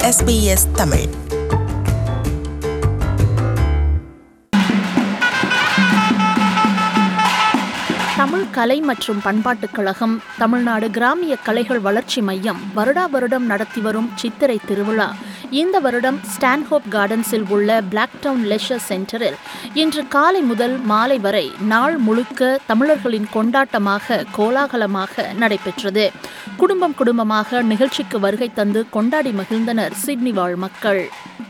SBS Tamil Tamil கலை மற்றும் பண்பாட்டுக் கழகம் தமிழ்நாடு கிராமிய கலைகள் வளர்ச்சி மையம் வருடா வருடம் நடத்தி வரும் சித்திரை திருவிழா இந்த வருடம் ஸ்டான்ஹோப் கார்டன்ஸில் உள்ள பிளாக் டவுன் லெஷர் சென்டரில் இன்று காலை முதல் மாலை வரை நாள் முழுக்க தமிழர்களின் கொண்டாட்டமாக கோலாகலமாக நடைபெற்றது குடும்பம் குடும்பமாக நிகழ்ச்சிக்கு வருகை தந்து கொண்டாடி மகிழ்ந்தனர் சிட்னி வாழ் மக்கள்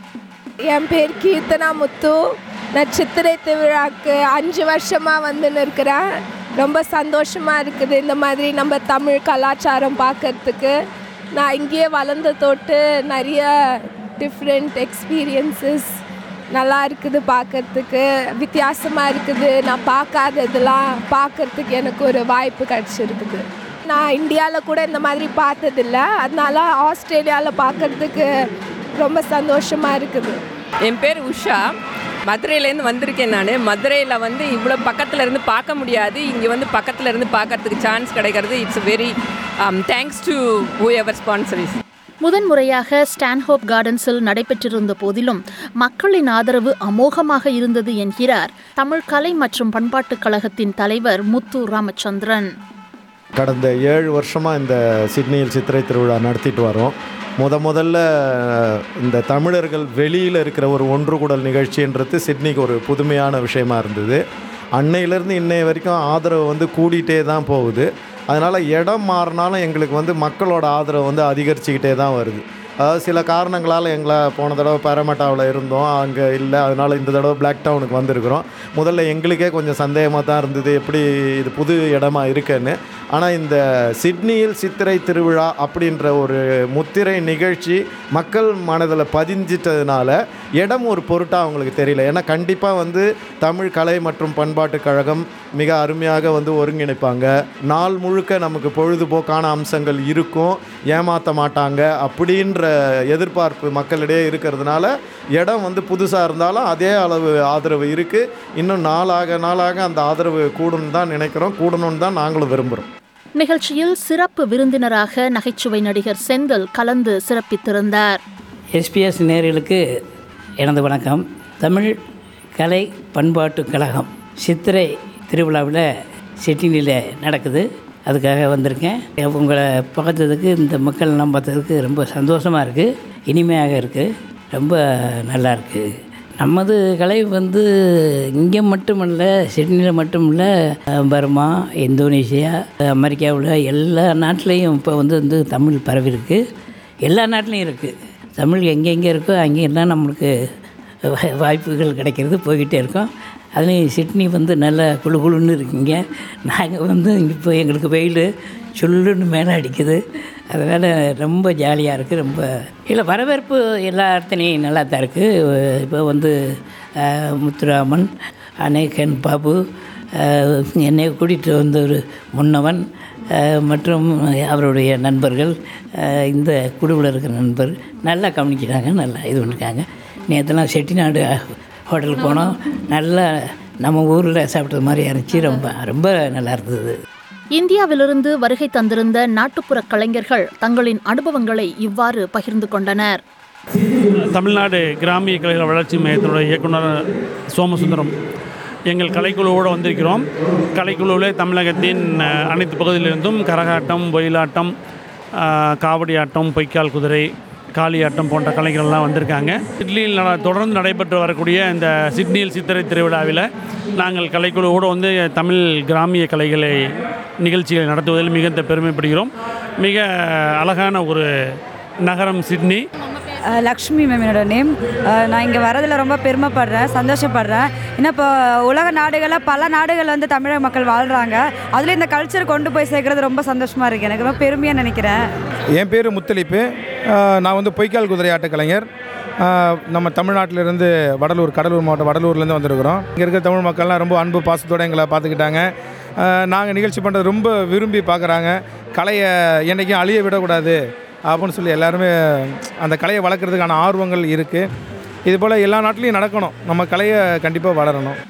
என் பேர் கீர்த்தனா முத்து நான் சித்திரை திருவிழாக்கு அஞ்சு வருஷமாக வந்துன்னு இருக்கிறேன் ரொம்ப சந்தோஷமாக இருக்குது இந்த மாதிரி நம்ம தமிழ் கலாச்சாரம் பார்க்கறதுக்கு நான் இங்கேயே வளர்ந்த தொட்டு நிறைய டிஃப்ரெண்ட் எக்ஸ்பீரியன்சஸ் நல்லா இருக்குது பார்க்கறதுக்கு வித்தியாசமாக இருக்குது நான் பார்க்காததெல்லாம் பார்க்கறதுக்கு எனக்கு ஒரு வாய்ப்பு கிடச்சிருக்குது நான் இந்தியாவில் கூட இந்த மாதிரி பார்த்ததில்ல அதனால ஆஸ்திரேலியாவில் பார்க்கறதுக்கு ரொம்ப சந்தோஷமாக இருக்குது என் பேர் உஷா மதுரையிலேருந்து வந்திருக்கேன் நான் மதுரையில் வந்து இவ்வளோ பக்கத்தில் இருந்து பார்க்க முடியாது இங்கே வந்து பக்கத்தில் இருந்து பார்க்கறதுக்கு சான்ஸ் கிடைக்கிறது it's very thanks to whoever sponsors முதன்முறையாக ஸ்டான்ஹோப் கார்டன்ஸில் நடைபெற்றிருந்த போதிலும் மக்களின் ஆதரவு அமோகமாக இருந்தது என்கிறார் தமிழ் கலை மற்றும் பண்பாட்டுக் கழகத்தின் தலைவர் முத்து ராமச்சந்திரன் கடந்த ஏழு வருஷமாக இந்த சிட்னியில் சித்திரை திருவிழா நடத்திட்டு வரோம் முத முதல்ல இந்த தமிழர்கள் வெளியில் இருக்கிற ஒரு ஒன்று கூடல் நிகழ்ச்சின்றது சிட்னிக்கு ஒரு புதுமையான விஷயமா இருந்தது அன்னையிலேருந்து இன்னைய வரைக்கும் ஆதரவு வந்து கூடிட்டே தான் போகுது அதனால் இடம் மாறினாலும் எங்களுக்கு வந்து மக்களோட ஆதரவு வந்து அதிகரிச்சுக்கிட்டே தான் வருது அதாவது சில காரணங்களால் எங்களை போன தடவை பேரமட்டாவில் இருந்தோம் அங்கே இல்லை அதனால் இந்த தடவை பிளாக் டவுனுக்கு வந்திருக்கிறோம் முதல்ல எங்களுக்கே கொஞ்சம் சந்தேகமாக தான் இருந்தது எப்படி இது புது இடமா இருக்குன்னு ஆனால் இந்த சிட்னியில் சித்திரை திருவிழா அப்படின்ற ஒரு முத்திரை நிகழ்ச்சி மக்கள் மனதில் பதிஞ்சிட்டதுனால இடம் ஒரு பொருட்டாக அவங்களுக்கு தெரியல ஏன்னா கண்டிப்பாக வந்து தமிழ் கலை மற்றும் பண்பாட்டுக் கழகம் மிக அருமையாக வந்து ஒருங்கிணைப்பாங்க நாள் முழுக்க நமக்கு பொழுதுபோக்கான அம்சங்கள் இருக்கும் ஏமாற்ற மாட்டாங்க அப்படின்ற எதிர்பார்ப்பு மக்களிடையே இருக்கிறதுனால இடம் வந்து புதுசாக இருந்தாலும் அதே அளவு ஆதரவு இருக்குது இன்னும் நாளாக நாளாக அந்த ஆதரவு கூடணும்னு தான் நினைக்கிறோம் கூடணும்னு தான் நாங்களும் விரும்புகிறோம் நிகழ்ச்சியில் சிறப்பு விருந்தினராக நகைச்சுவை நடிகர் செந்தில் கலந்து சிறப்பித்திருந்தார் எஸ்பிஎஸ் நேயர்களுக்கு எனது வணக்கம் தமிழ் கலை பண்பாட்டு கழகம் சித்திரை திருவிழாவில் சிட்னியில் நடக்குது அதுக்காக வந்திருக்கேன் உங்களை பார்த்ததுக்கு இந்த மக்கள்லாம் பார்த்ததுக்கு ரொம்ப சந்தோஷமாக இருக்குது இனிமையாக இருக்குது ரொம்ப நல்லா இருக்குது நமது கலை வந்து இங்கே மட்டுமல்ல சிட்னியில் மட்டுமல்ல பர்மா இந்தோனேஷியா அமெரிக்காவில் எல்லா நாட்டிலையும் இப்போ வந்து வந்து தமிழ் பரவி இருக்கு எல்லா நாட்டிலையும் இருக்குது தமிழ் எங்கெங்கே இருக்கோ அங்கெல்லாம் நம்மளுக்கு வா- வாய்ப்புகள் கிடைக்கிறது போய்கிட்டே இருக்கோம் அதுலேயும் சிட்னி வந்து நல்ல குளு குளுன்னு இருக்குங்க நாங்கள் வந்து இங்கே இப்போ எங்களுக்கு வெயில் சுள்ளுன்னு மேலே அடிக்குது அதனால் ரொம்ப ஜாலியாக இருக்குது ரொம்ப இல்லை வரவேற்பு எல்லா இடத்துலையும் நல்லா தான் இருக்குது இப்போ வந்து அஹ், முத்துராமன் அநேகன் பாபு அஹ், என்னை கூட்டிகிட்டு வந்த ஒரு முன்னவன் அஹ், மற்றும் அவருடைய நண்பர்கள் அஹ், இந்த குழுவில் இருக்கிற நண்பர் நல்லா கவனிக்கிறாங்க நல்லா இது பண்ணிருக்காங்க நேற்றுலாம் செட்டிநாடு ஹோட்டலுக்கு போனோம் நல்லா நம்ம ஊரில் சாப்பிட்டது மாதிரி இருந்துச்சு ரொம்ப ரொம்ப நல்லா இருந்தது இந்தியாவிலிருந்து வருகை தந்திருந்த நாட்டுப்புற கலைஞர்கள் தங்களின் அனுபவங்களை இவ்வாறு பகிர்ந்து கொண்டனர் தமிழ்நாடு கிராமிய கலைகள் வளர்ச்சி மையத்தினுடைய இயக்குனர் சோமசுந்தரம் எங்கள் கலைக்குழுவோடு வந்திருக்கிறோம் கலைக்குழுவில் தமிழகத்தின் அஹ், அனைத்து பகுதியிலிருந்தும் கரகாட்டம் ஒயிலாட்டம் அஹ், காவடி ஆட்டம் பொய்க்கால் குதிரை காளியாட்டம் போன்ற கலைஞர்கள்லாம் வந்திருக்காங்க சிட்னியில் நட தொடர்ந்து நடைபெற்று வரக்கூடிய இந்த சிட்னியில் சித்திரை திருவிழாவில் நாங்கள் கலைக்குழுவோடு வந்து தமிழ் கிராமிய கலைகளை நிகழ்ச்சிகளை நடத்துவதில் மிகுந்த பெருமைப்படுகிறோம் மிக அழகான ஒரு நகரம் சிட்னி அஹ் லக்ஷ்மி மேம் என்னோட நேம் நான் இங்கே வரதில் ரொம்ப பெருமைப்படுறேன் சந்தோஷப்படுறேன் ஏன்னா இப்போ உலக நாடுகளில் பல நாடுகளில் வந்து தமிழக மக்கள் வாழ்கிறாங்க அதில் இந்த கல்ச்சர் கொண்டு போய் சேர்க்கறது ரொம்ப சந்தோஷமாக இருக்குது எனக்கு ரொம்ப பெருமையாக நினைக்கிறேன் என் பேர் முத்தலிப்பு ஆஹ் நான் வந்து பொய்க்கால் குதிரை ஆட்ட கலைஞர் ஆஹ் நம்ம தமிழ்நாட்டிலிருந்து வடலூர் கடலூர் மாவட்டம் வடலூர்லேருந்து வந்திருக்கிறோம் இங்கே இருக்கிற தமிழ் மக்கள்லாம் ரொம்ப அன்பு பாசத்தோடு எங்களை பார்த்துக்கிட்டாங்க நாங்கள் நிகழ்ச்சி பண்ணுறது ரொம்ப விரும்பி பார்க்குறாங்க கலையை என்றைக்கும் அழிய விடக்கூடாது அப்படின்னு சொல்லி எல்லாருமே அந்த கலையை வளர்க்குறதுக்கான ஆர்வங்கள் இருக்குது இது போல் எல்லா நாட்டிலையும் நடக்கணும் நம்ம கலையை கண்டிப்பாக வளரணும்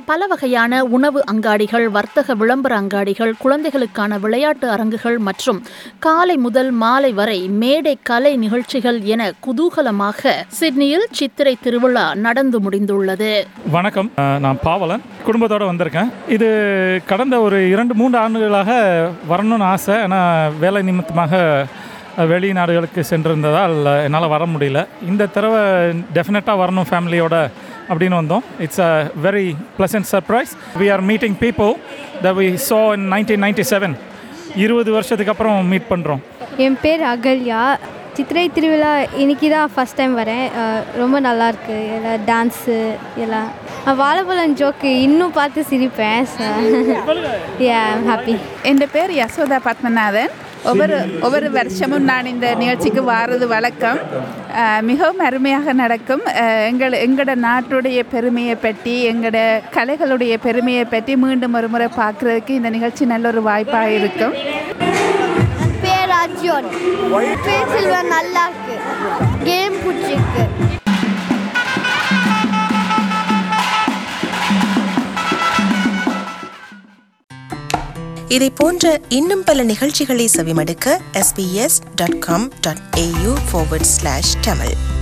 பல வகையான உணவு அங்காடிகள் வர்த்தக விளம்பர அங்காடிகள் குழந்தைகளுக்கான விளையாட்டு அரங்குகள் மற்றும் காலை முதல் மாலை வரை மேடை கலை நிகழ்ச்சிகள் என குதூகலமாக சிட்னியில் சித்திரை திருவிழா நடந்து முடிந்துள்ளது வணக்கம் அஹ், நான் பாவலன் குடும்பத்தோடு வந்திருக்கேன் இது கடந்த ஒரு இரண்டு மூன்று ஆண்டுகளாக வரணும்னு ஆசை ஆனால் வேலை நிமித்தமாக அஹ், வெளிநாடுகளுக்கு சென்றிருந்ததால் என்னால் வர முடியல இந்த தடவை டெஃபினட்டாக வரணும் ஃபேமிலியோட அப்படின்னு வந்தோம் it's a very pleasant surprise we are meeting people the we saw in nineteen ninety seven இருபது வருஷத்துக்கு அப்புறம் மீட் பண்ணுறோம் என் பேர் அகல்யா சித்திரை திருவிழா இன்னைக்கு தான் ஃபஸ்ட் டைம் வரேன் அஹ் ரொம்ப நல்லாயிருக்கு எல்லாம் டான்ஸு எல்லாம் அஹ் வாழைப்பழம் ஜோக்கு இன்னும் பார்த்து சிரிப்பேன் ஏ ஹாப்பி എൻ്റെ പേര് യശോദ പത്മനാഥൻ ஒவ்வொரு ஒவ்வொரு வருஷமும் நான் இந்த நிகழ்ச்சிக்கு வாரது வழக்கம் அஹ், மிகவும் அருமையாக நடக்கும் அஹ், எங்கள் எங்களோட நாட்டுடைய பெருமையை பற்றி எங்களோட கலைகளுடைய பெருமையை பற்றி மீண்டும் ஒரு முறை பார்க்குறதுக்கு இந்த நிகழ்ச்சி நல்ல ஒரு வாய்ப்பாக இருக்கும் பேர் அர்ஜுன் பேர் செல்வா நல்லா இருக்கு கேம் பிடிச்சிருக்கு இதை போன்ற இன்னும் பல நிகழ்ச்சிகளை செவிமடுக்க sbs.com.au forward slash tamil